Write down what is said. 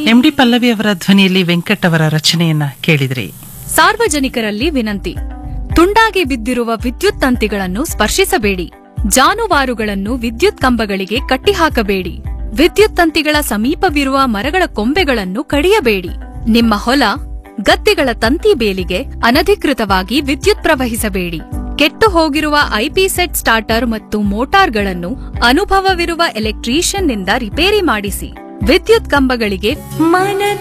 M D Pallavi ಅವರ ಧ್ವನಿಯಲ್ಲಿ ವೆಂಕಟ್ ಅವರ ರಚನೆಯನ್ನ ಕೇಳಿದ್ರಿ ಸಾರ್ವಜನಿಕರಲ್ಲಿ ವಿನಂತಿ ತುಂಡಾಗಿ ಬಿದ್ದಿರುವ ವಿದ್ಯುತ್ ತಂತಿಗಳನ್ನು ಸ್ಪರ್ಶಿಸಬೇಡಿ ಜಾನುವಾರುಗಳನ್ನು ವಿದ್ಯುತ್ ಕಂಬಗಳಿಗೆ ಕಟ್ಟಿಹಾಕಬೇಡಿ ವಿದ್ಯುತ್ ತಂತಿಗಳ ಸಮೀಪವಿರುವ ಮರಗಳ ಕೊಂಬೆಗಳನ್ನು ಕಡಿಯಬೇಡಿ ನಿಮ್ಮ ಹೊಲ ಗದ್ದೆಗಳ ತಂತಿ ಬೇಲಿಗೆ ಅನಧಿಕೃತವಾಗಿ ವಿದ್ಯುತ್ ಪ್ರವಹಿಸಬೇಡಿ ಕೆಟ್ಟು ಹೋಗಿರುವ ಐಪಿ ಸೆಟ್ ಸ್ಟಾರ್ಟರ್ ಮತ್ತು ಮೋಟಾರ್ಗಳನ್ನು ಅನುಭವವಿರುವ ಎಲೆಕ್ಟ್ರೀಷಿಯನ್ನಿಂದ ರಿಪೇರಿ ಮಾಡಿಸಿ ವಿದ್ಯುತ್ ಕಂಬಗಳಿಗೆ ಮನದ